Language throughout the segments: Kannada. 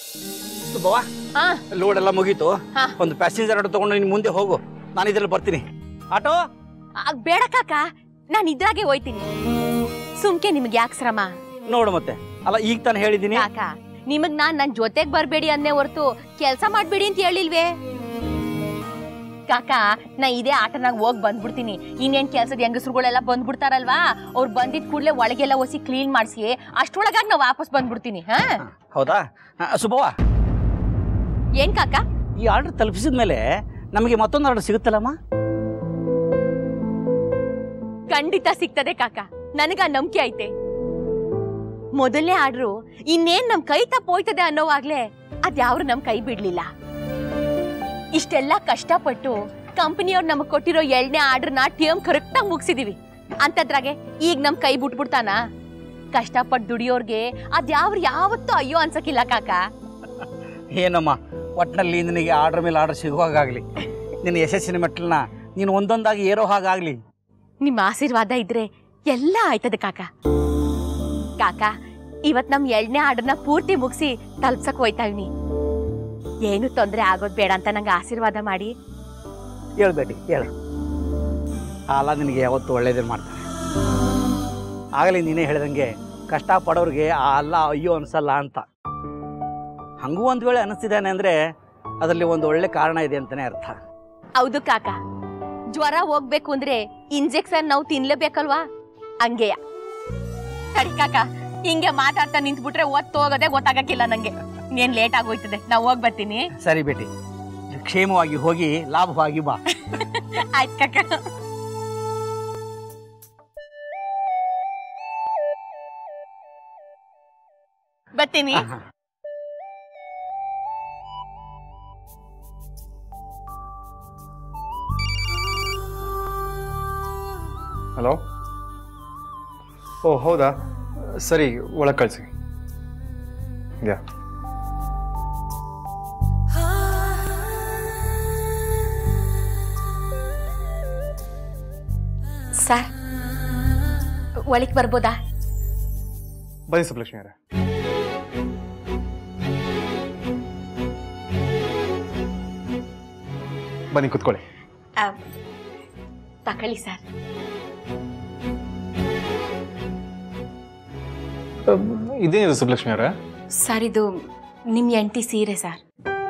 ಬವ ಹಾ ಲೋಡ್ ಎಲ್ಲ ಮುಗೀತು ಹಾ. ಒಂದು ಪ್ಯಾಸೆಂಜರ್ ಆಟೋ ತಗೊಂಡು ನೀನು ಮುಂದೆ ಹೋಗು ನಾನು ಇದ್ರಲ್ಲಿ ಬರ್ತೀನಿ ಆಟೋ ಆ, ಬೇಡ ಕಾಕ ನಾನು ಇದ್ರಾಗೆ ಹೋಯ್ತೀನಿ ಸುಮ್ಕೆ ನಿಮ್ಗೆ ಯಾಕೆ ಶ್ರಮ ನೋಡು ಮತ್ತೆ ಅಲ್ಲ ಈಗ ತಾನು ಹೇಳಿದ್ದೀನಿ ಕಾಕ ನಿಮಗ್ ನಾನ್ ನನ್ ಜೊತೆಗ್ ಬರ್ಬೇಡಿ ಅನ್ನೇ ಹೊರ್ತು ಕೆಲ್ಸ ಮಾಡ್ಬೇಡಿ ಅಂತ ಹೇಳಿಲ್ವೇ ಕಾಕ ನಾ ಇದೇ ಆಟನಾಗ ಹೋಗ್ ಬಂದ್ಬಿಡ್ತೀನಿ ಇನ್ನೇನ್ ಕೆಲ್ಸದ ಹೆಂಗಸ್ರುಗಳೆಲ್ಲ ಬಂದ್ಬಿಡ್ತಾರಲ್ವಾ ಅವ್ರು ಬಂದಿದ್ ಕೂಡ್ಲೆ ಒಳಗೆಲ್ಲ ಒಸಿ ಕ್ಲೀನ್ ಮಾಡಿಸಿ ಅಷ್ಟ್ರೊಳಗಾಗಿ ನಾ ವಾಪಸ್ ಬಂದ್ಬಿಡ್ತೀನಿ ಹಾ ಹೌದಾ ಆ, ಸುಬ್ಬವ್ವ ಏನ್ ಕಾಕ ಈ ಆರ್ಡರ್ ತಲುಪಿಸಿದ ಮೇಲೆ ನಮಗೆ ಮತ್ತೊಂದು ಆರ್ಡರ್ ಸಿಗುತ್ತಲ್ಲಮ್ಮ ಖಂಡಿತ ಸಿಗ್ತದೆ ಕಾಕ ನನಗ ನಂಬಿಕೆ ಐತೆ ಮೊದಲನೇ ಆರ್ಡ್ರು ಇನ್ನೇನ್ ನಮ್ ಕೈ ತಪ್ಪೋಯ್ತದೆ ಅನ್ನೋವಾಗ್ಲೇ ಅದ್ಯಾವ್ರು ನಮ್ ಕೈ ಬಿಡ್ಲಿಲ್ಲ ಇಷ್ಟೆಲ್ಲ ಕಷ್ಟಪಟ್ಟು ಕಂಪನಿಯವ್ರು ನಮಗ್ ಕೊಟ್ಟಿರೋ ಎರಡನೇ ಆರ್ಡರ್ನ ಟೇಮ್ ಕರೆಕ್ಟ್ ಆಗಿ ಮುಗಿಸಿದೀವಿ ಅಂತದ್ರಾಗೆ ಈಗ ನಮ್ ಕೈ ಬಿಟ್ಬಿಡ್ತಾನ ಕಷ್ಟಪಟ್ಟು ದುಡಿಯೋರ್ಗೆ ಅದ್ಯಾವ್ರು ಯಾವತ್ತೂ ಅಯ್ಯೋ ಅನ್ಸಕ್ಕಿಲ್ಲ ಕಾಕ ಏನಮ್ಮ ಒಟ್ಟಿನಲ್ಲಿ ನಿನಗೆ ಆರ್ಡರ್ ಮೇಲೆ ಆರ್ಡರ್ ಸಿಗುವಾಗಲಿ ನಿನ್ನ ಯಶಸ್ಸಿನ ಮೆಟ್ಟಲನ್ನ ನೀನು ಒಂದೊಂದಾಗಿ ಏರೋ ಹಾಗಾಗ್ಲಿ ನಿಮ್ಮ ಆಶೀರ್ವಾದ ಇದ್ರೆ ಎಲ್ಲ ಆಯ್ತದೆ ಕಾಕ ಕಾಕ ಇವತ್ ನಮ್ ಎರಡನೇ ಆರ್ಡರ್ನ ಪೂರ್ತಿ ಮುಗಿಸಿ ತಲ್ಪ್ಸಕ್ ಹೋಯ್ತಾ ಇವ್ನಿ ಏನು ತೊಂದ್ರೆ ಆಗೋದ್ ಬೇಡ ಅಂತ ನಂಗೆ ಆಶೀರ್ವಾದ ಮಾಡಿ ಹೇಳ್ಬೇಡಿ ಹೇಳು ಕಾಲ ನಿನಗೆ ಯಾವತ್ತೂ ಒಳ್ಳೇದೇ ಮಾಡ್ತಾರೆ ಆಗಲೇ ನೀನೇ ಹೇಳ್ದಂಗೆ ಕಷ್ಟಪಡೋರಿಗೆ ಆ ಅಲ್ಲ ಅಯ್ಯೋ ಅನ್ಸಲ್ಲ ಅಂತ ಹಂಗೂ ಒಂದು ವೇಳೆ ಅನಿಸ್ತಿದ್ದಾನೆ ಅಂದರೆ ಅದರಲ್ಲಿ ಒಂದು ಒಳ್ಳೆ ಕಾರಣ ಇದೆ ಅಂತಲೇ ಅರ್ಥ ಹೌದು ಕಾಕ ಜ್ವರ ಹೋಗ್ಬೇಕು ಅಂದ್ರೆ ಇಂಜೆಕ್ಷನ್ ನಾವು ತಿನ್ಲೇಬೇಕಲ್ವಾ ಹಂಗೆಯ ಸರಿ ಕಾಕ ಹಿಂಗೆ ಮಾತಾಡ್ತಾ ನಿಂತ್ಬಿಟ್ರೆ ಒತ್ತು ಹೋಗೋದೇ ಗೊತ್ತಾಗಕ್ಕಿಲ್ಲ ನಂಗೆ ಏನ್ ಲೇಟ್ ಆಗೋಯ್ತದೆ ನಾವ್ ಹೋಗ್ ಬರ್ತೀನಿ ಸರಿ ಬೇಟಿ ಕ್ಷೇಮವಾಗಿ ಹೋಗಿ ಲಾಭವಾಗಿ ಬಾ ಆಯ್ತು ಕಾಕ ಬರ್ತೀನಿ ಹಲೋ ಓ ಹೌದಾ ಸರಿ ಒಳಗೆ ಕಳಿಸಿ ಯಾ ಸರ್ ಒಳಗ್ ಬರ್ಬೋದಾ ಬನ್ನಿ ಸುಬ್ಲಕ್ಷ್ಮಿ ಅವರೇ ಬನ್ನಿ ಕುತ್ಕೊಳ್ಳಿ ಆ, ತಕೊಳ್ಳಿ ಸರ್ ಇದೇನಿದು ಸುಬ್ಲಕ್ಷ್ಮಿ ಅವರೇ ಸರ್ ಇದು ನಿಮ್ ಎಂಟಿ ಸೀರೆ ಸರ್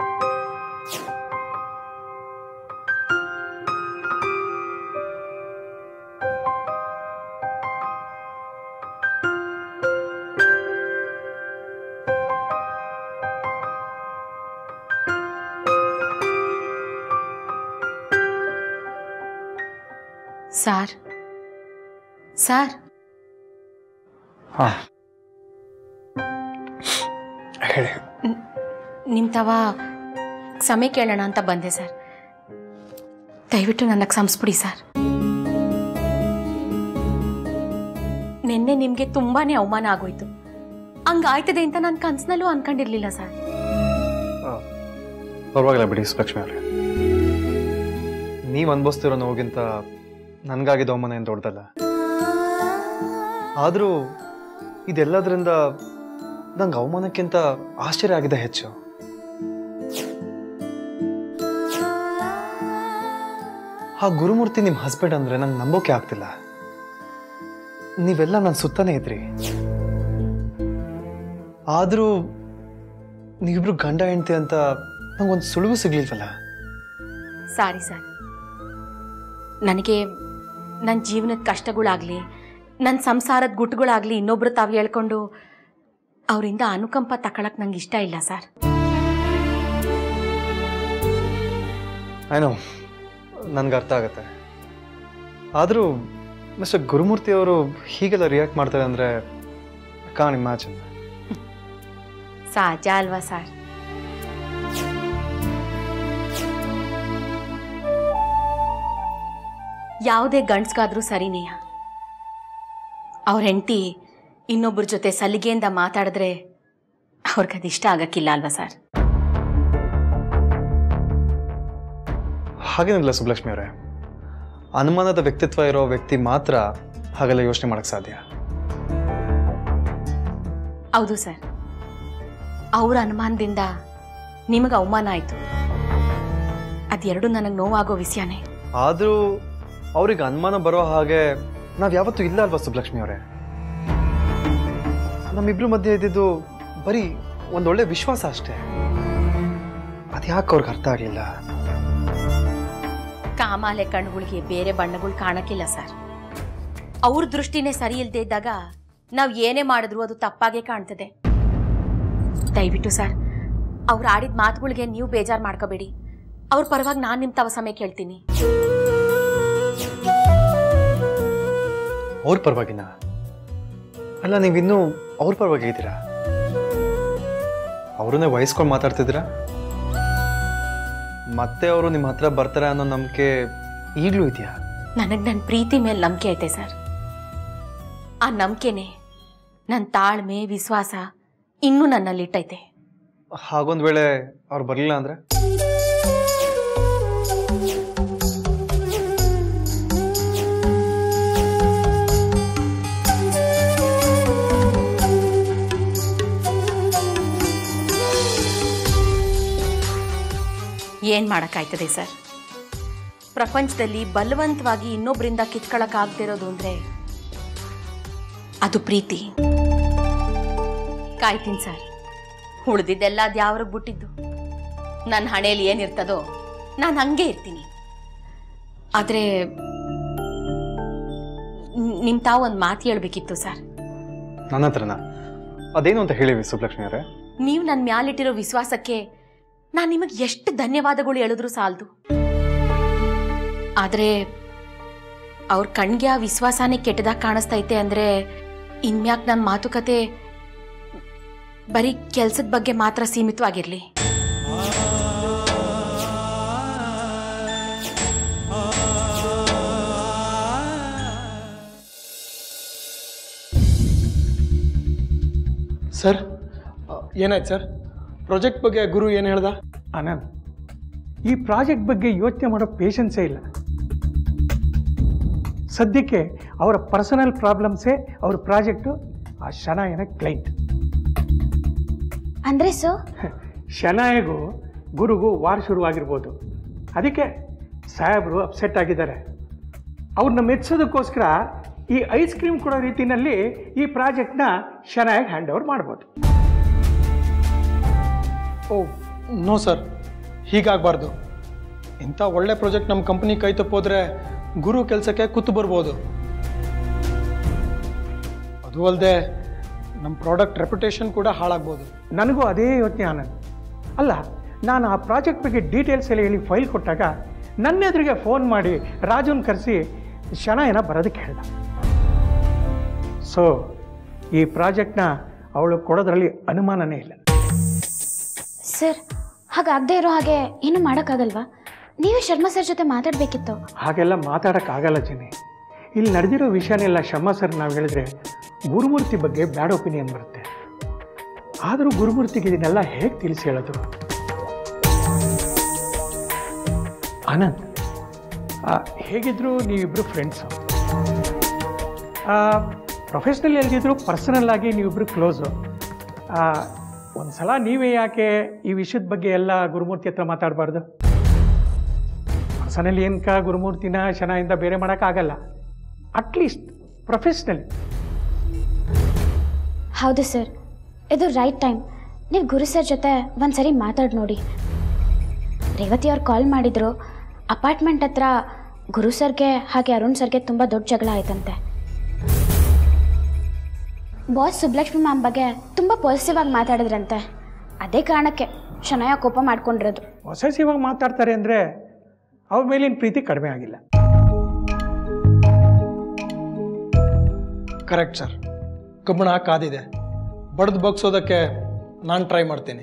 ಸಾರ್ ಸಾರ್ ಹಾಂ ಹೇಳಿ ನಿಮ್ಮ ತವ ಸಮಯ ಕೇಳೋಣ ಅಂತ ಬಂದೆ ಸರ್ ದಯವಿಟ್ಟು ನನ್ನ ಕ್ಷಮಿಸ್ಬಿಡಿ ಸರ್ ನಿನ್ನೆ ನಿಮಗೆ ತುಂಬಾನೇ ಅವಮಾನ ಆಗೋಯ್ತು ಹಂಗಾಯ್ತದೆ ಅಂತ ನಾನು ಕನ್ಸಿನಲ್ಲೂ ಅನ್ಕೊಂಡಿರ್ಲಿಲ್ಲ ಸರ್ ಪರವಾಗಿಲ್ಲ ಬಿಡಿ ಸುಬ್ಲಕ್ಷ್ಮಿ ಅವರೇ ನೀವು ಅನುಭವಿಸ್ತಿರೋ ನೋವಿಗಿಂತ ನನಗಾಗಿದ್ದ ಅವಮಾನ ಏನು ದೊಡ್ಡದಲ್ಲ ಆದರೂ ಇದೆಲ್ಲದರಿಂದ ನಂಗೆ ಅವಮಾನಕ್ಕಿಂತ ಆಶ್ಚರ್ಯ ಆಗಿದೆ ಹೆಚ್ಚು ಆ ಗುರುಮೂರ್ತಿ ನಿಮ್ಮ ಹಸ್ಬೆಂಡ್ ಅಂದರೆ ನಂಗೆ ನಂಬೋಕೆ ಆಗ್ತಿಲ್ಲ ನೀವೆಲ್ಲ ನನ್ನ ಸುತ್ತನೇ ಇದ್ರಿ ಆದರೂ ನೀವಿಬ್ರು ಗಂಡ ಹೆಂಡ್ತಿ ಅಂತ ನಂಗೊಂದು ಸುಳುವು ಸಿಗ್ಲಿಲ್ವಲ್ಲ ಸಾರಿ ಸರ್ ನನಗೆ ನನ್ನ ಜೀವನದ ಕಷ್ಟಗಳಾಗಲಿ ನನ್ನ ಸಂಸಾರದ ಗುಟ್ಟುಗಳಾಗಲಿ ಇನ್ನೊಬ್ರು ತಾವು ಹೇಳ್ಕೊಂಡು ಅವರಿಂದ ಅನುಕಂಪ ತಗೊಳಕ್ ನಂಗೆ ಇಷ್ಟ ಇಲ್ಲ ಸರ್ ಏನೋ ನನ್ಗೆ ಅರ್ಥ ಆಗುತ್ತೆ ಆದರೂ ಮಿಸ್ಟರ್ ಗುರುಮೂರ್ತಿ ಅವರು ಹೀಗೆಲ್ಲ ರಿಯಾಕ್ಟ್ ಮಾಡ್ತಾರೆ ಅಂದರೆ ಕಾನ್ ಇಮ್ಯಾಜಿನ್ ಸಹಜ ಅಲ್ವಾ ಸರ್ ಯಾವುದೇ ಗಂಡ್ಸ್ಗಾದ್ರೂ ಸರಿನೇಯ ಅವ್ರ ಹೆಂಡತಿ ಇನ್ನೊಬ್ಬರ ಜೊತೆ ಸಲಿಗೆಯಿಂದ ಮಾತಾಡಿದ್ರೆ ಅವ್ರಿಗೆ ಅದು ಇಷ್ಟ ಆಗಕ್ಕಿಲ್ಲ ಅಲ್ವಾ ಸರ್ ಹಾಗೇನಿಲ್ಲ ಸುಬ್ಲಕ್ಷ್ಮಿ ಅವರೇ ಅನುಮಾನದ ವ್ಯಕ್ತಿತ್ವ ಇರೋ ವ್ಯಕ್ತಿ ಮಾತ್ರ ಹಾಗೆಲ್ಲ ಯೋಚನೆ ಮಾಡೋಕ್ಕೆ ಸಾಧ್ಯ ಹೌದು ಸರ್ ಅವ್ರ ಅನುಮಾನದಿಂದ ನಿಮಗೆ ಅವಮಾನ ಆಯ್ತು ಅದೆರಡು ನನಗೆ ನೋವಾಗೋ ವಿಷಯನೇ ಆದರೂ ಅವ್ರಿಗೆ ಅನುಮಾನ ಬರೋ ಹಾಗೆ ನಾವು ಯಾವತ್ತೂ ಇಲ್ಲ ಅಲ್ವಾ ಸುಬ್ಲಕ್ಷ್ಮಿ ಅವರೇ ನಮ್ಮಿಬ್ರ ಮಧ್ಯೆ ಇದ್ದಿದ್ದು ಬರೀ ಒಂದೊಳ್ಳೆ ವಿಶ್ವಾಸ ಅಷ್ಟೇ ಅದ್ಯಾಕೆ ಅವ್ರಿಗೆ ಅರ್ಥ ಆಗಲಿಲ್ಲ ಕಾಮಾಲೆ ಕಣ್ಣುಗಳಿಗೆ ಬೇರೆ ಬಣ್ಣಗಳು ಕಾಣಕ್ಕಿಲ್ಲ ಸರ್ ಅವ್ರ ದೃಷ್ಟಿನೇ ಸರಿ ಇಲ್ಲದೆ ಇದ್ದಾಗ ನಾವು ಏನೇ ಮಾಡಿದ್ರು ಅದು ತಪ್ಪಾಗೆ ಕಾಣ್ತದೆ ದಯವಿಟ್ಟು ಸರ್ ಅವ್ರು ಆಡಿದ ಮಾತುಗಳಿಗೆ ನೀವು ಬೇಜಾರು ಮಾಡ್ಕೋಬೇಡಿ ಅವ್ರ ಪರವಾಗಿ ನಾನು ನಿಮ್ಮ ತವ ಸಮಯ ಕೇಳ್ತೀನಿ ಅವ್ರ ಪರವಾಗಿನ ಅಲ್ಲ ನೀವಿನ್ನೂ ಅವ್ರ ಪರವಾಗಿ ಇದ್ದೀರಾ ಅವ್ರನ್ನೇ ವಹಿಸ್ಕೊಂಡು ಮಾತಾಡ್ತಿದ್ದೀರಾ ಮತ್ತೆ ಅವರು ನಿಮ್ಮ ಹತ್ರ ಬರ್ತಾರೆ ಅನ್ನೋ ನಂಬಿಕೆ ಈಗಲೂ ಇದೆಯಾ ನನಗೆ ನನ್ನ ಪ್ರೀತಿ ಮೇಲೆ ನಂಬಿಕೆ ಐತೆ ಸರ್ ಆ ನಂಬಿಕೆನೆ ನನ್ನ ತಾಳ್ಮೆ ವಿಶ್ವಾಸ ಇನ್ನೂ ನನ್ನಲ್ಲಿಟ್ಟೈತೆ ಹಾಗೊಂದು ವೇಳೆ ಅವ್ರು ಬರಲಿಲ್ಲ ಅಂದರೆ ಏನ್ ಮಾಡಕ್ಕಾಯ್ತದೆ ಸರ್ ಪ್ರಪಂಚದಲ್ಲಿ ಬಲವಂತವಾಗಿ ಇನ್ನೊಬ್ಬರಿಂದ ಕಿತ್ಕೊಳಕ್ಕಾಗ್ದಿರೋದು ಅಂದ್ರೆ ಅದು ಪ್ರೀತಿ ಕಾಯ್ತೀನಿ ಸರ್ ಉಳ್ದಿದ್ದೆಲ್ಲ ಅದ್ಯಾವ್ರಿಗೆ ಬಿಟ್ಟಿದ್ದು ನನ್ನ ಹಣೆಯಲ್ಲಿ ಏನಿರ್ತದೋ ನಾನು ಹಂಗೆ ಇರ್ತೀನಿ ಆದರೆ ನಿಮ್ಮ ತಾವು ಒಂದು ಮಾತು ಹೇಳ್ಬೇಕಿತ್ತು ಸರ್ ನನ್ನ ಹತ್ರನ ಅದೇನು ಅಂತ ಹೇಳಿವಿ ಸುಬ್ಲಕ್ಷ್ಮಿ ಅವರೇ ನೀವು ನನ್ನ ಮ್ಯಾಲಿಟ್ಟಿರೋ ವಿಶ್ವಾಸಕ್ಕೆ ನಾನು ನಿಮಗೆ ಎಷ್ಟು ಧನ್ಯವಾದಗಳು ಹೇಳಿದ್ರು ಸಾಲದು ಆದರೆ ಅವ್ರ ಕಣ್ಗೆ ಆ ವಿಶ್ವಾಸನೇ ಕೆಟ್ಟದಾಗ ಕಾಣಿಸ್ತೈತೆ ಅಂದರೆ ಇನ್ಮ್ಯಾಕ್ ನನ್ನ ಮಾತುಕತೆ ಬರೀ ಕೆಲ್ಸದ ಬಗ್ಗೆ ಮಾತ್ರ ಸೀಮಿತವಾಗಿರಲಿ ಸರ್ ಏನಾಯ್ತು ಸರ್ ಪ್ರಾಜೆಕ್ಟ್ ಬಗ್ಗೆ ಗುರು ಏನು ಹೇಳ್ದ ಆನಂದ್ ಈ ಪ್ರಾಜೆಕ್ಟ್ ಬಗ್ಗೆ ಯೋಚನೆ ಮಾಡೋ ಪೇಷನ್ಸೇ ಇಲ್ಲ ಸದ್ಯಕ್ಕೆ ಅವರ ಪರ್ಸನಲ್ ಪ್ರಾಬ್ಲಮ್ಸೇ ಅವ್ರ ಪ್ರಾಜೆಕ್ಟು ಆ ಶನಾಯನ ಕ್ಲೈಂಟ್ ಅಂದ್ರೆ ಸೊ ಶನಾಯಗೂ ಗುರುಗೂ ವಾರ್ ಶುರುವಾಗಿರ್ಬೋದು ಅದಕ್ಕೆ ಸಾಹೇಬರು ಅಪ್ಸೆಟ್ ಆಗಿದ್ದಾರೆ ಅವ್ರನ್ನ ಮೆಚ್ಚೋದಕ್ಕೋಸ್ಕರ ಈ ಐಸ್ ಕ್ರೀಮ್ ಕೊಡೋ ರೀತಿಯಲ್ಲಿ ಈ ಪ್ರಾಜೆಕ್ಟ್ನ ಶನಾಯಗ್ ಹ್ಯಾಂಡ್ ಓವರ್ ಮಾಡ್ಬೋದು ಓ ನೋ ಸರ್ ಹೀಗಾಗಬಾರ್ದು ಇಂಥ ಒಳ್ಳೆ ಪ್ರಾಜೆಕ್ಟ್ ನಮ್ಮ ಕಂಪ್ನಿ ಕೈ ತಪ್ಪೋದ್ರೆ ಗುರು ಕೆಲಸಕ್ಕೆ ಕೂತು ಬರ್ಬೋದು ಅದು ಅಲ್ಲದೆ ನಮ್ಮ ಪ್ರಾಡಕ್ಟ್ ರೆಪ್ಯುಟೇಷನ್ ಕೂಡ ಹಾಳಾಗ್ಬೋದು ನನಗೂ ಅದೇ ಯೋಚನೆ ಆನಂದ್ ಅಲ್ಲ ನಾನು ಆ ಪ್ರಾಜೆಕ್ಟ್ ಬಗ್ಗೆ ಡೀಟೇಲ್ಸ್ ಎಲ್ಲ ಹೇಳಿ ಫೈಲ್ ಕೊಟ್ಟಾಗ ನನ್ನ ಎದುರಿಗೆ ಫೋನ್ ಮಾಡಿ ರಾಜುನ್ ಕರೆಸಿ ಶನಾಯನ ಬರೋದಕ್ಕೆ ಹೇಳ್ದ ಸೊ ಈ ಪ್ರಾಜೆಕ್ಟ್ನ ಅವಳು ಕೊಡೋದ್ರಲ್ಲಿ ಅನುಮಾನನೇ ಇಲ್ಲ ಸರ್ ಹಾಗಾಗದೇ ಇರೋ ಹಾಗೆ ಏನು ಮಾಡೋಕ್ಕಾಗಲ್ವಾ ನೀವೇ ಶರ್ಮಾ ಸರ್ ಜೊತೆ ಮಾತಾಡಬೇಕಿತ್ತು ಹಾಗೆಲ್ಲ ಮಾತಾಡೋಕ್ಕಾಗಲ್ಲ ಜನಿ ಇಲ್ಲಿ ನಡೆದಿರೋ ವಿಷಯನೆಲ್ಲ ಶಮ್ಮ ಸರ್ ನಾವು ಹೇಳಿದ್ರೆ ಗುರುಮೂರ್ತಿ ಬಗ್ಗೆ ಬ್ಯಾಡ್ ಒಪಿನಿಯನ್ ಬರುತ್ತೆ ಆದರೂ ಗುರುಮೂರ್ತಿಗೆ ಇದನ್ನೆಲ್ಲ ಹೇಗೆ ತಿಳಿಸಿ ಹೇಳೋದು ಆನಂದ್ ಆ, ಹೇಗಿದ್ರು ನೀವಿಬ್ಬರು ಫ್ರೆಂಡ್ಸು ಪ್ರೊಫೆಷ್ನಲ್ ಎಲ್ದಿದ್ರು ಪರ್ಸನಲ್ ಆಗಿ ನೀವಿಬ್ಬರು ಕ್ಲೋಸು ಒಂದು ಸಲ ನೀವೇ ಯಾಕೆ ಈ ವಿಷಯದ ಬಗ್ಗೆ ಎಲ್ಲ ಗುರುಮೂರ್ತಿ ಹತ್ರ ಮಾತಾಡಬಾರ್ದು ಪರ್ಸನಲ್ ಏನಕ ಗುರುಮೂರ್ತಿನ ಶನಾಯಿಂದ ಬೇರೆ ಮಾಡೋಕ್ಕಾಗಲ್ಲ ಅಟ್ಲೀಸ್ಟ್ ಪ್ರೊಫೆಷ್ನಲಿ ಹೌದು ಸರ್ ಇದು ರೈಟ್ ಟೈಮ್ ನೀವು ಗುರು ಸರ್ ಜೊತೆ ಒಂದ್ಸರಿ ಮಾತಾಡಿ ನೋಡಿ ರೇವತಿ ಅವ್ರು ಕಾಲ್ ಮಾಡಿದ್ರು ಅಪಾರ್ಟ್ಮೆಂಟ್ ಹತ್ರ ಗುರು ಸರ್ಗೆ ಹಾಗೆ ಅರುಣ್ ಸರ್ಗೆ ತುಂಬ ದೊಡ್ಡ ಜಗಳ ಆಯ್ತಂತೆ ಬಾಸ್ ಸುಬ್ಲಕ್ಷ್ಮಿ ಮ್ಯಾಮ್ ಬಗ್ಗೆ ತುಂಬ ಪಾಸಿಟಿವ್ ಆಗಿ ಮಾತಾಡಿದ್ರಂತೆ ಅದೇ ಕಾರಣಕ್ಕೆ ಶನಯ ಕೋಪ ಮಾಡ್ಕೊಂಡಿರೋದು ಹೊಸಸಿವಾಗ ಮಾತಾಡ್ತಾರೆ ಅಂದರೆ ಅವ್ರ ಮೇಲಿನ ಪ್ರೀತಿ ಕಡಿಮೆ ಆಗಿಲ್ಲ ಕರೆಕ್ಟ್ ಸರ್ ಕಬ್ಬಣ ಕಾದಿದೆ ಬಡ್ದು ಬಗ್ಸೋದಕ್ಕೆ ನಾನು ಟ್ರೈ ಮಾಡ್ತೀನಿ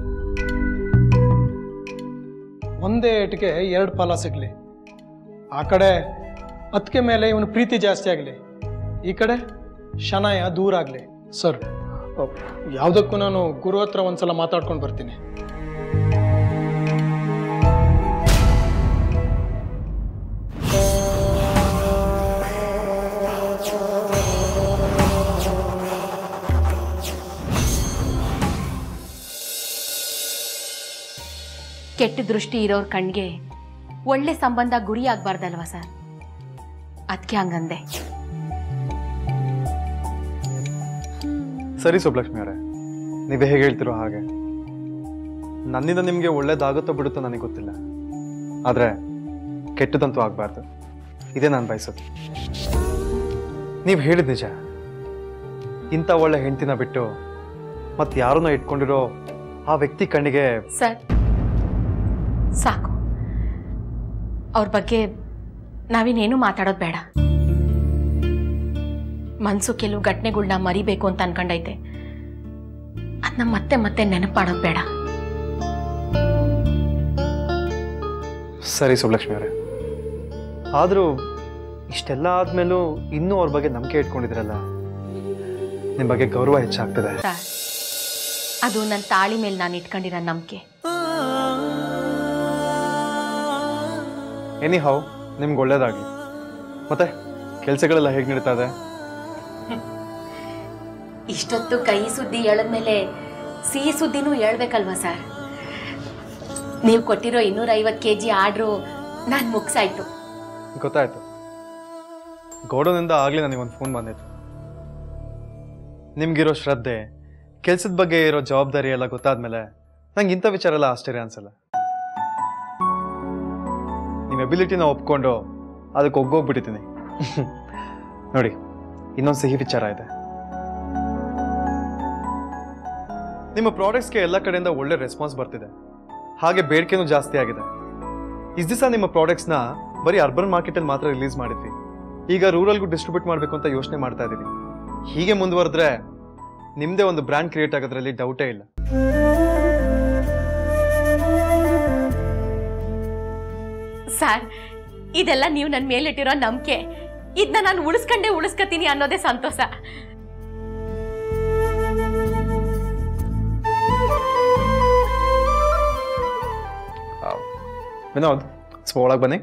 ಒಂದೇ ಏಟಿಗೆ ಎರಡು ಫಲ ಸಿಗಲಿ ಆ ಕಡೆ ಅದಕ್ಕೆ ಮೇಲೆ ಇವನು ಪ್ರೀತಿ ಜಾಸ್ತಿ ಆಗಲಿ ಈ ಕಡೆ ಶನಾಯ ದೂರ ಆಗಲಿ ಸರ್ ಯಾವುದಕ್ಕೂ ನಾನು ಗುರು ಹತ್ರ ಒಂದ್ಸಲ ಮಾತಾಡ್ಕೊಂಡು ಬರ್ತೀನಿ ಕೆಟ್ಟ ದೃಷ್ಟಿ ಇರೋರ್ ಕಣ್ಗೆ ಒಳ್ಳೆ ಸಂಬಂಧ ಗುರಿ ಆಗ್ಬಾರ್ದಲ್ವಾ ಸರ್ ಅದಕ್ಕೆ ಹಂಗಂದೆ ಸರಿ ಸುಬ್ಲಕ್ಷ್ಮಿ ಅವರೇ ನೀವು ಹೇಗೆ ಹೇಳ್ತಿರೋ ಹಾಗೆ ನನ್ನಿಂದ ನಿಮಗೆ ಒಳ್ಳೇದಾಗುತ್ತೋ ಬಿಡುತ್ತೋ ನನಗೆ ಗೊತ್ತಿಲ್ಲ ಆದರೆ ಕೆಟ್ಟದಂತೂ ಆಗಬಾರ್ದು ಇದೇ ನಾನು ಬಯಸೋದು ನೀವು ಹೇಳಿದ ನಿಜ ಇಂಥ ಒಳ್ಳೆ ಹೆಂಡ್ತಿನ ಬಿಟ್ಟು ಮತ್ತೆ ಯಾರನ್ನೋ ಇಟ್ಕೊಂಡಿರೋ ಆ ವ್ಯಕ್ತಿ ಕಣ್ಣಿಗೆ ಸರ್ ಸಾಕು ಅವ್ರ ಬಗ್ಗೆ ನಾವಿನ್ನೇನು ಮಾತಾಡೋದು ಬೇಡ ಮನ್ಸು ಕೆಲವು ಘಟನೆಗಳ್ನ ಮರಿಬೇಕು ಅಂತ ಅನ್ಕೊಂಡೈತೆ ಅದನ್ನ ಮತ್ತೆ ಮತ್ತೆ ನೆನಪು ಮಾಡೋದು ಬೇಡ ಸರಿ ಸುಬ್ಲಕ್ಷ್ಮಿ ಅವರೇ ಆದರೂ ಇಷ್ಟೆಲ್ಲ ಆದ್ಮೇಲೂ ಇನ್ನೂ ಅವ್ರ ಬಗ್ಗೆ ನಂಬಿಕೆ ಇಟ್ಕೊಂಡಿದ್ರಲ್ಲ ನಿಮ್ಮ ಬಗ್ಗೆ ಗೌರವ ಹೆಚ್ಚಾಗ್ತದೆ ಸರ್ ಅದು ನನ್ನ ತಾಳಿ ಮೇಲೆ ನಾನು ಇಟ್ಕೊಂಡಿರೋ ನಂಬಿಕೆ ಎನಿ ಹೌ ನಿಮ್ಗೆ ಒಳ್ಳೇದಾಗಲಿ ಮತ್ತೆ ಕೆಲಸಗಳೆಲ್ಲ ಹೇಗೆ ನಡೀತಾ ಇದೆ ಇಷ್ಟೊತ್ತು ಕೈ ಸುದ್ದಿ ಹೇಳದ್ಮೇಲೆ ಸಿಹಿ ಸುದ್ದಿನೂ ಹೇಳ್ಬೇಕಲ್ವಾ ಸರ್ ನೀವು ಕೊಟ್ಟಿರೋ ಇನ್ನೂರ ಐವತ್ತು ಕೆ ಜಿ ಆರ್ಡ್ರು ನಾನು ಮುಗ್ಸಾಯ್ತು ಗೊತ್ತಾಯ್ತು ಗೌಡನಿಂದ ಆಗಲೇ ನನಗೊಂದು ಫೋನ್ ಬಂದಿತ್ತು ನಿಮ್ಗಿರೋ ಶ್ರದ್ಧೆ ಕೆಲ್ಸದ ಬಗ್ಗೆ ಇರೋ ಜವಾಬ್ದಾರಿ ಎಲ್ಲ ಗೊತ್ತಾದ್ಮೇಲೆ ನಂಗೆ ಇಂಥ ವಿಚಾರ ಎಲ್ಲ ಆಶ್ಚರ್ಯ ಅನ್ಸಲ್ಲ ನಿಮ್ಮ ಎಬಿಲಿಟಿನ ಒಪ್ಕೊಂಡು ಅದಕ್ಕೆ ಒಗ್ಗೋಗ್ಬಿಟ್ಟಿದ್ದೀನಿ ನೋಡಿ ಇನ್ನೊಂದು ಸಿಹಿ ವಿಚಾರ ಇದೆ ನಿಮ್ಮ ಪ್ರಾಡಕ್ಟ್ಸ್ಗೆ ಎಲ್ಲ ಕಡೆಯಿಂದ ಒಳ್ಳೆ ರೆಸ್ಪಾನ್ಸ್ ಬರ್ತಿದೆ ಹಾಗೆ ಬೇಡಿಕೆನೂ ಜಾಸ್ತಿ ಆಗಿದೆ ಇಷ್ಟು ದಿವಸ ನಿಮ್ಮ ಪ್ರಾಡಕ್ಟ್ಸ್ನ ಬರೀ ಅರ್ಬನ್ ಮಾರ್ಕೆಟಲ್ಲಿ ಮಾತ್ರ ರಿಲೀಸ್ ಮಾಡಿದ್ವಿ ಈಗ ರೂರಲ್ಗೂ ಡಿಸ್ಟ್ರಿಬ್ಯೂಟ್ ಮಾಡಬೇಕು ಅಂತ ಯೋಚನೆ ಮಾಡ್ತಾ ಇದ್ದೀವಿ ಹೀಗೆ ಮುಂದುವರೆದ್ರೆ ನಿಮ್ಮದೇ ಒಂದು ಬ್ರ್ಯಾಂಡ್ ಕ್ರಿಯೇಟ್ ಆಗೋದ್ರಲ್ಲಿ ಡೌಟೇ ಇಲ್ಲ ಸರ್ ಇದೆಲ್ಲ ನೀವು ನನ್ನ ಮೇಲಿಟ್ಟಿರೋ ನಂಬಿಕೆ ಇದನ್ನ ನಾನು ಉಳಿಸ್ಕೊಂಡೇ ಉಳಿಸ್ಕೊತೀನಿ ಅನ್ನೋದೇ ಸಂತೋಷ ವಿನೋದ್ ಸ್ವಲ್ಪ ಒಳಗೆ ಬನ್ನಿ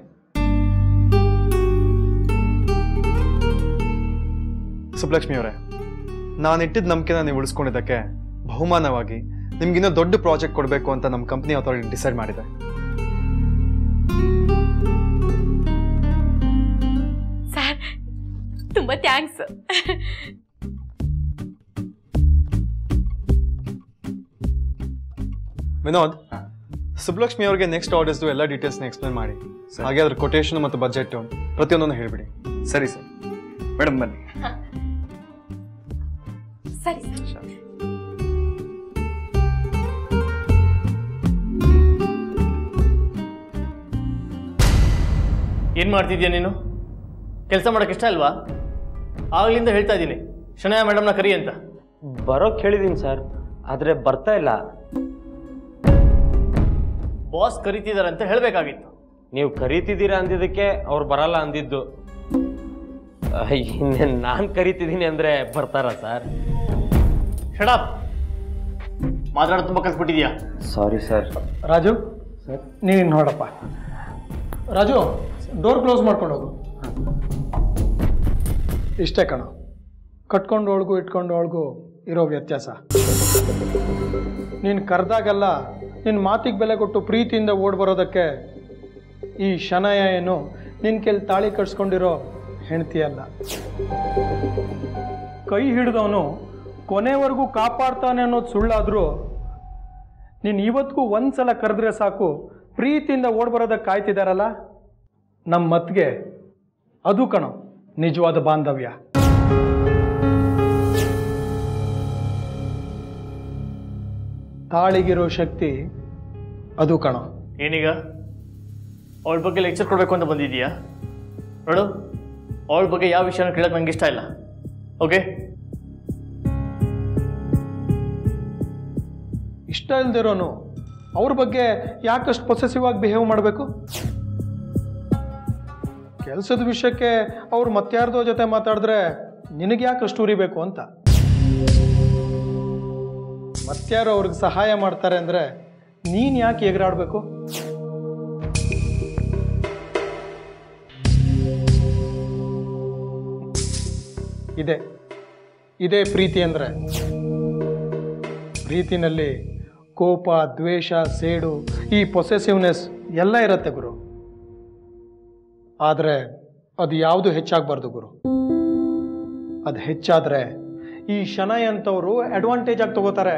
ಸುಬ್ಲಕ್ಷ್ಮಿ ಅವರೇ ನಾನು ಇಟ್ಟಿದ್ದ ನಂಬಿಕೆನ ನೀವು ಉಳಿಸ್ಕೊಂಡಿದ್ದಕ್ಕೆ ಬಹುಮಾನವಾಗಿ ನಿಮ್ಗಿನ್ನೂ ದೊಡ್ಡ ಪ್ರಾಜೆಕ್ಟ್ ಕೊಡಬೇಕು ಅಂತ ನಮ್ಮ ಕಂಪ್ನಿ ಅಥಾರಿಟಿ ಡಿಸೈಡ್ ಮಾಡಿದೆ ಸರ್ ತುಂಬಾ ಥ್ಯಾಂಕ್ಸ್ ವಿನೋದ್ ಸುಬ್ಲಕ್ಷ್ಮಿ ಅವರಿಗೆ ನೆಕ್ಸ್ಟ್ ಆರ್ಡರ್ಸ್ದು ಎಲ್ಲ ಡೀಟೇಲ್ಸ್ನ ಎಕ್ಸ್ಪ್ಲೇನ್ ಮಾಡಿ ಹಾಗೆ ಅದ್ರ ಕೊಟೇಶನ್ ಮತ್ತು ಬಜೆಟ್ ಪ್ರತಿಯೊಂದನ್ನು ಹೇಳಿಬಿಡಿ ಸರಿ ಸರ್ ಮೇಡಮ್ ಬನ್ನಿ ಸರಿ ಸರ್ ಏನು ಮಾಡ್ತಿದ್ಯಾ ನೀನು ಕೆಲಸ ಮಾಡೋಕೆ ಇಷ್ಟ ಅಲ್ವಾ ಆಗ್ಲಿಂದ ಹೇಳ್ತಾ ಇದ್ದೀನಿ ಶನಯ ಮೇಡಮ್ನ ಕರಿ ಅಂತ ಬರೋಕ್ ಹೇಳಿದೀನಿ ಸರ್ ಆದರೆ ಬರ್ತಾ ಇಲ್ಲ ಬಾಸ್ ಕರಿತಿದ್ದಾರೆ ಅಂತ ಹೇಳಬೇಕಾಗಿತ್ತು ನೀವು ಕರೀತಿದ್ದೀರಾ ಅಂದಿದ್ದಕ್ಕೆ ಅವ್ರು ಬರಲ್ಲ ಅಂದಿದ್ದು ಇನ್ನೇನು ನಾನು ಕರಿತಿದ್ದೀನಿ ಅಂದರೆ ಬರ್ತಾರಾ ಸರ್ ಶಡಪ್ ಮಾತಾಡೋದು ತುಂಬ ಕಲ್ಸ್ಬಿಟ್ಟಿದ್ಯಾ ಸಾರಿ ಸರ್ ರಾಜು ನೀನು ನೋಡಪ್ಪ ರಾಜು ಡೋರ್ ಕ್ಲೋಸ್ ಮಾಡ್ಕೊಂಡು ಹೋಗು ಇಷ್ಟೇ ಕಣ ಕಟ್ಕೊಂಡೋಳ್ಗೂ ಇಟ್ಕೊಂಡೋಳ್ಗೂ ಇರೋ ವ್ಯತ್ಯಾಸ ನೀನು ಕರೆದಾಗೆಲ್ಲ ನಿನ್ನ ಮಾತಿಗೆ ಬೆಲೆ ಕೊಟ್ಟು ಪ್ರೀತಿಯಿಂದ ಓಡ್ ಬರೋದಕ್ಕೆ ಈ ಶನಯ ಏನು ನಿನ್ನ ಕೆಲ್ ತಾಳಿ ಕಟ್ಸ್ಕೊಂಡಿರೋ ಹೆಂಡತಿ ಅಲ್ಲ ಕೈ ಹಿಡಿದವನು ಕೊನೆವರೆಗೂ ಕಾಪಾಡ್ತಾನೆ ಅನ್ನೋದು ಸುಳ್ಳಾದರೂ ನೀನು ಇವತ್ತಿಗೂ ಒಂದ್ಸಲ ಕರೆದ್ರೆ ಸಾಕು ಪ್ರೀತಿಯಿಂದ ಓಡ್ ಬರೋದಕ್ಕೆ ಕಾಯ್ತಿದಾರಲ್ಲ ನಮ್ಮ ಮತ್ಗೆ ಅದು ಕಣೋ ನಿಜವಾದ ಬಾಂಧವ್ಯ ತಾಳಿಗಿರೋ ಶಕ್ತಿ ಅದು ಕಣೋ ಏನೀಗ ಅವಳ ಬಗ್ಗೆ ಲೆಕ್ಚರ್ ಕೊಡಬೇಕು ಅಂತ ಬಂದಿದೀಯಾ ನೋಡು ಅವಳ ಬಗ್ಗೆ ಯಾವ ವಿಷಯನ ಕೇಳಕ್ಕೆ ನಂಗೆ ಇಷ್ಟ ಇಲ್ಲ ಓಕೆ ಇಷ್ಟ ಇಲ್ದಿರೋನು ಅವ್ರ ಬಗ್ಗೆ ಯಾಕಷ್ಟು ಪೊಸೆಸಿವ್ ಆಗಿ ಬಿಹೇವ್ ಮಾಡಬೇಕು ಕೆಲಸದ ವಿಷಯಕ್ಕೆ ಅವ್ರು ಮತ್ಯಾರ್ದೋ ಜೊತೆ ಮಾತಾಡಿದ್ರೆ ನಿನಗೆ ಯಾಕೆ ಅಷ್ಟು ಉರಿಬೇಕು ಅಂತ ಮತ್ಯಾರು ಅವ್ರಿಗೆ ಸಹಾಯ ಮಾಡ್ತಾರೆ ಅಂದರೆ ನೀನು ಯಾಕೆ ಎಗರಾಡಬೇಕು ಇದೆ ಇದೇ ಪ್ರೀತಿ ಅಂದರೆ ಪ್ರೀತಿನಲ್ಲಿ ಕೋಪ ದ್ವೇಷ ಸೇಡು ಈ ಪೊಸೆಸಿವ್ನೆಸ್ ಎಲ್ಲ ಇರುತ್ತೆ ಗುರು ಆದರೆ ಅದು ಯಾವುದು ಹೆಚ್ಚಾಗಬಾರ್ದು ಗುರು ಅದು ಹೆಚ್ಚಾದರೆ ಈ ಶನೈ ಅಂತವರು ಅಡ್ವಾಂಟೇಜ್ ಆಗಿ ತಗೋತಾರೆ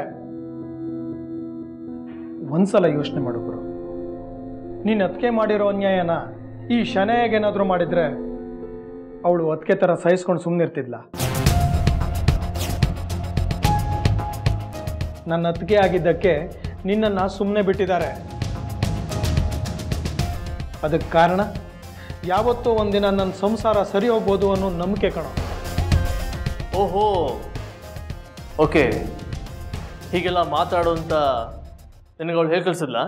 ಒಂದ್ಸಲ ಯೋಚನೆ ಮಾಡು ಗುರು ನೀನು ಅದಕ್ಕೆ ಮಾಡಿರೋ ಅನ್ಯಾಯನ ಈ ಶನಯಾಗೇನಾದರೂ ಮಾಡಿದ್ರೆ ಅವಳು ಅದಕ್ಕೆ ಥರ ಸಹಿಸ್ಕೊಂಡು ಸುಮ್ಮನಿರ್ತಿದ್ಲ ನನ್ನ ಅತ್ತಿಗೆ ಆಗಿದ್ದಕ್ಕೆ ನಿನ್ನನ್ನು ಸುಮ್ಮನೆ ಬಿಟ್ಟಿದ್ದಾರೆ ಅದಕ್ಕೆ ಕಾರಣ ಯಾವತ್ತೋ ಒಂದಿನ ನನ್ನ ಸಂಸಾರ ಸರಿ ಹೋಗ್ಬೋದು ಅನ್ನೋ ನಂಬಿಕೆ ಕಣೋ ಓಹೋ ಓಕೆ ಹೀಗೆಲ್ಲ ಮಾತಾಡು ಅಂತ ನಿನಗೆ ಅವಳು ಹೇಗೆ ಕಳಿಸಿದ್ಲಾ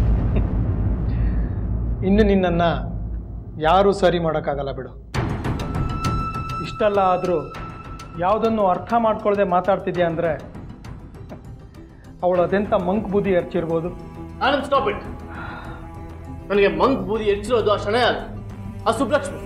ಇನ್ನು ನಿನ್ನನ್ನು ಯಾರೂ ಸರಿ ಮಾಡೋಕ್ಕಾಗಲ್ಲ ಬಿಡು ಇಷ್ಟೆಲ್ಲ ಆದರೂ ಯಾವುದನ್ನು ಅರ್ಥ ಮಾಡ್ಕೊಳ್ಳದೆ ಮಾತಾಡ್ತಿದ್ಯಾ ಅಂದರೆ ಅವಳು ಅದೆಂಥ ಮಂಕ್ ಬುದ್ಧಿ ಎರ್ಚಿರ್ಬೋದು ಆನಂದ್ ಸ್ಟಾಪ್ ಇಟ್ ನನಗೆ ಮಂಕ್ ಬೂದಿ ಹೆಚ್ಚಿರೋದು ಆ ಶಣೆ ಅಲ್ಲ ಆ ಸುಬ್ಲಕ್ಷ್ಮಿ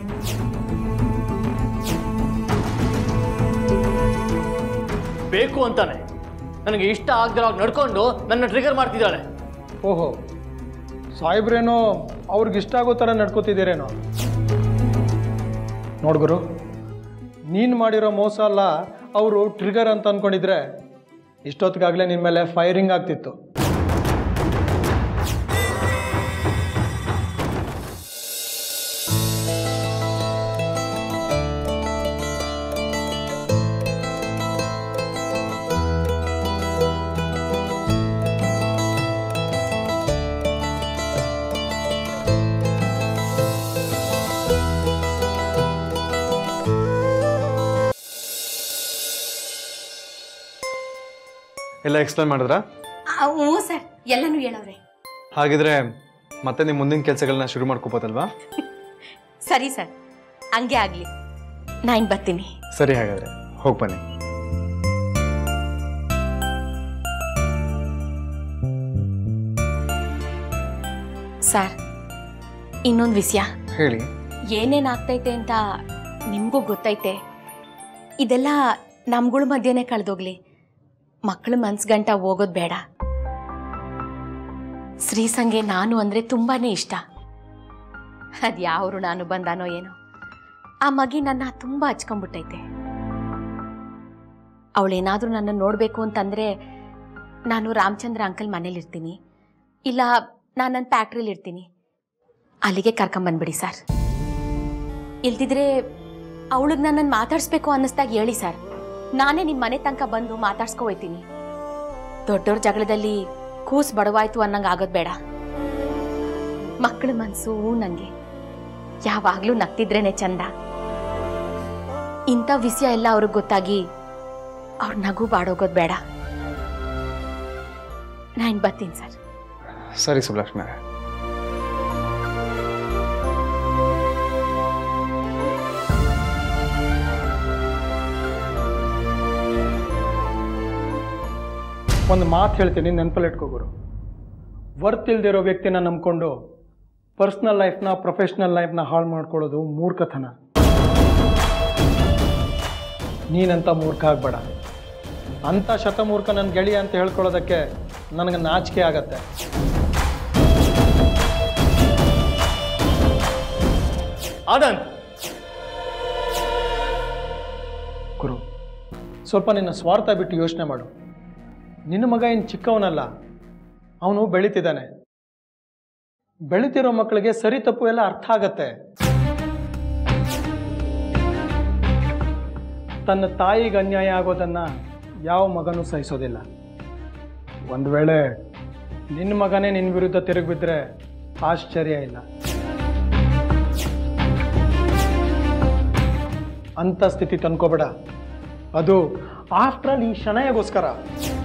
ಬೇಕು ಅಂತಾನೆ ನನಗೆ ಇಷ್ಟ ಆಗದಿರೋ ನಡ್ಕೊಂಡು ನನ್ನ ಟ್ರಿಗರ್ ಮಾಡ್ತಿದ್ದಾಳೆ ಓಹೋ ಸಾಹೇಬ್ರೇನೋ ಅವ್ರಿಗೆ ಇಷ್ಟ ಆಗೋ ಥರ ನಡ್ಕೋತಿದ್ದೀರೇನೋ ನೋಡ್ಗುರು ನೀನು ಮಾಡಿರೋ ಮೋಸ ಅಲ್ಲ ಅವರು ಟ್ರಿಗರ್ ಅಂತ ಅಂದ್ಕೊಂಡಿದ್ರೆ ಇಷ್ಟೊತ್ತಿಗಾಗಲೇ ನಿನ್ನ ಮೇಲೆ ಫೈರಿಂಗ್ ಆಗ್ತಿತ್ತು ಎಲ್ಲ ಎಕ್ಸ್ಪ್ಲೇನ್ ಮಾಡಿದ್ರಾ ಹ್ಞೂ ಸರ್ ಎಲ್ಲನೂ ಹೇಳವ್ರೆ ಹಾಗಿದ್ರೆ ಮತ್ತೆ ನಿಮ್ಮ ಮುಂದಿನ ಕೆಲಸಗಳನ್ನ ಶುರು ಮಾಡ್ಕೋಬೋದಲ್ವಾ ಸರಿ ಸರ್ ಹಂಗೆ ಆಗಲಿ ನಾನು ಬರ್ತೀನಿ ಸರಿ ಹಾಗಾದ್ರೆ ಹೋಗಿ ಬನ್ನಿ ಸರ್ ಇನ್ನೊಂದು ವಿಷಯ ಹೇಳಿ ಏನೇನು ಆಗ್ತೈತೆ ಅಂತ ನಿಮಗೂ ಗೊತ್ತೈತೆ ಇದೆಲ್ಲ ನಮ್ಗಳ ಮಧ್ಯೆನೇ ಕಳೆದೋಗ್ಲಿ ಮಕ್ಕಳ ಮನ್ಸ್ಗಂಟ ಹೋಗೋದು ಬೇಡ ಶ್ರೀಸಂಗೆ ನಾನು ಅಂದರೆ ತುಂಬಾ ಇಷ್ಟ ಅದು ಯಾವರು ನಾನು ಬಂದಾನೋ ಏನೋ ಆ ಮಗಿ ನನ್ನ ತುಂಬ ಹಚ್ಕೊಂಡ್ಬಿಟ್ಟೈತೆ ಅವಳೇನಾದರೂ ನನ್ನ ನೋಡಬೇಕು ಅಂತಂದರೆ ನಾನು ರಾಮಚಂದ್ರ ಅಂಕಲ್ ಮನೇಲಿರ್ತೀನಿ ಇಲ್ಲ ನಾನು ನನ್ನ ಫ್ಯಾಕ್ಟ್ರಿಲಿ ಇರ್ತೀನಿ ಅಲ್ಲಿಗೆ ಕರ್ಕೊಂಬಂದ್ಬಿಡಿ ಸರ್ ಇಲ್ದಿದ್ರೆ ಅವಳಿಗೆ ನನ್ನನ್ನು ಮಾತಾಡಿಸ್ಬೇಕು ಅನ್ನಿಸ್ದಾಗ ಹೇಳಿ ಸರ್ ನಾನೇ ನಿಮ್ಮ ಮನೆ ತನಕ ಬಂದು ಮಾತಾಡ್ಸ್ಕೊ ಹೋಯ್ತೀನಿ ದೊಡ್ಡವ್ರ ಜಗಳದಲ್ಲಿ ಕೂಸ್ ಬಡವಾಯ್ತು ಅನ್ನಂಗೆ ಆಗೋದು ಬೇಡ ಮಕ್ಕಳ ಮನಸ್ಸು ನನಗೆ ಯಾವಾಗಲೂ ನಗ್ತಿದ್ರೇನೆ ಚಂದ ಇಂಥ ವಿಷಯ ಎಲ್ಲ ಅವ್ರಿಗೆ ಗೊತ್ತಾಗಿ ಅವ್ರ ನಗು ಬಾಡೋಗೋದು ಬೇಡ ನಾನು ಬರ್ತೀನಿ ಸರ್ ಸರಿ ಸುಬ್ಲಕ್ಷ್ಮಿ ಅವರೇ. ಒಂದು ಮಾತು ಹೇಳ್ತೀನಿ ನೆನಪಲ್ಲಿ ಇಟ್ಕೋಗುರು ವರ್ತ್ ಇಲ್ದಿರೋ ವ್ಯಕ್ತಿನ ನಂಬ್ಕೊಂಡು ಪರ್ಸ್ನಲ್ ಲೈಫ್ನ ಪ್ರೊಫೆಷ್ನಲ್ ಲೈಫ್ನ ಹಾಳು ಮಾಡ್ಕೊಳ್ಳೋದು ಮೂರ್ಖತನ ನೀನಂತ ಮೂರ್ಖ ಆಗಬೇಡ ಅಂಥ ಶತಮೂರ್ಖ ನನ್ನ ಗೆಳೆಯ ಅಂತ ಹೇಳ್ಕೊಳ್ಳೋದಕ್ಕೆ ನನಗೆ ನಾಚಿಕೆ ಆಗತ್ತೆ ಆನಂದ್ ಗುರು ಸ್ವಲ್ಪ ನಿನ್ನ ಸ್ವಾರ್ಥ ಬಿಟ್ಟು ಯೋಚನೆ ಮಾಡು ನಿನ್ನ ಮಗ ಏನು ಚಿಕ್ಕವನಲ್ಲ ಅವನು ಬೆಳೀತಿದ್ದಾನೆ ಬೆಳೀತಿರೋ ಮಕ್ಕಳಿಗೆ ಸರಿ ತಪ್ಪು ಎಲ್ಲ ಅರ್ಥ ಆಗತ್ತೆ ತನ್ನ ತಾಯಿಗೆ ಅನ್ಯಾಯ ಆಗೋದನ್ನ ಯಾವ ಮಗನೂ ಸಹಿಸೋದಿಲ್ಲ ಒಂದು ವೇಳೆ ನಿನ್ನ ಮಗನೇ ನಿನ್ನ ವಿರುದ್ಧ ತಿರುಗಿಬಿದ್ರೆ ಆಶ್ಚರ್ಯ ಇಲ್ಲ ಅಂಥ ಸ್ಥಿತಿ ತಂದ್ಕೋಬೇಡ ಅದು ಆಫ್ಟರ್ ಆಲ್ ಈ ಶನಯಗೋಸ್ಕರ